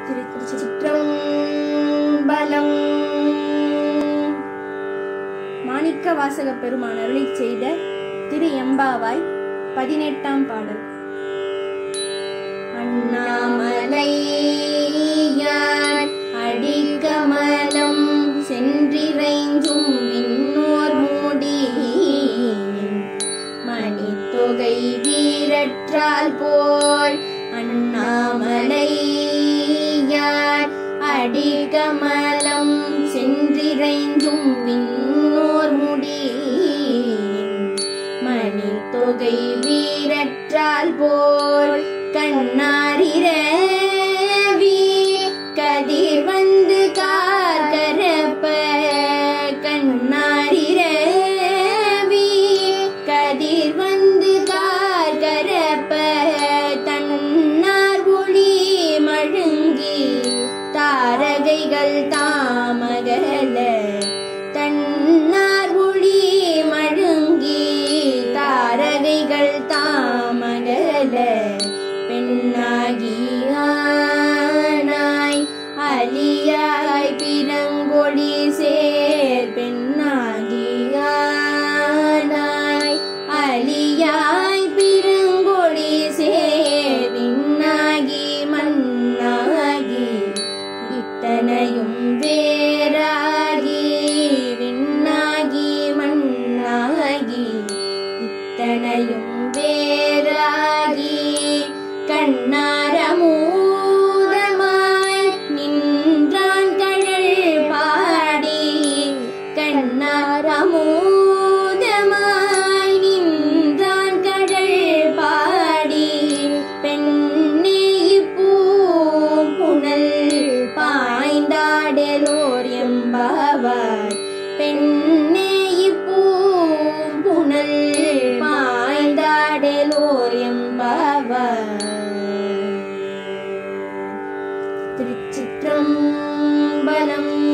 திருச்சிற்றம்பலம் மாணிக்க வாசக பெருமான் அருளி செய்த திரு எம்பாவாய் பதினெட்டாம் பாடல் அண்ணாமலையார் அடிக்கமலம் சென்றிறைஞ்சும் விண்ணோர் மூடி மணித்தொகை வீரற்றால் போல் அண்ணாமலையார் அடிக்கமலம் சென்றிறைஞ்சும் விண்ணோர் முடி மணித்தொகை வீரற்றால் போல் கண்ணாரிரவி கதிர் வந்து கார்கரப்ப கண்ணாரிரவி கதிர் வந்து கார்கரப்ப தன்னார் ஒளி மழுங்கி தாரகைகள் தாமகல தன்னார் ஒளி மழுங்கி தாரகைகள் தாமகல பெண்ணாகியானாய் அலியாய் பிறங்கொழி சேர் பெண்ணாகியானாய் அலியாய் பிறங்கொழி சேர் விண்ணாகி மண்ணாகி இத்தனையும் வேறாகி விண்ணாகி மண்ணாகி இத்தனையும் வேறாகி கண்ணாரமூதமாய் நின்றான் கழல் பாடி கண்ணாரமூதமாய் நின்றான் கடல் பாடி பெண்ணே பூங்குணல் பாய்ந்தாடலோர் எம்பாவாய் பெண்ணே பூங்குணல் பாய்ந்தாடலோர் எம்பாவாய் திருச்சிற்றம்பலம்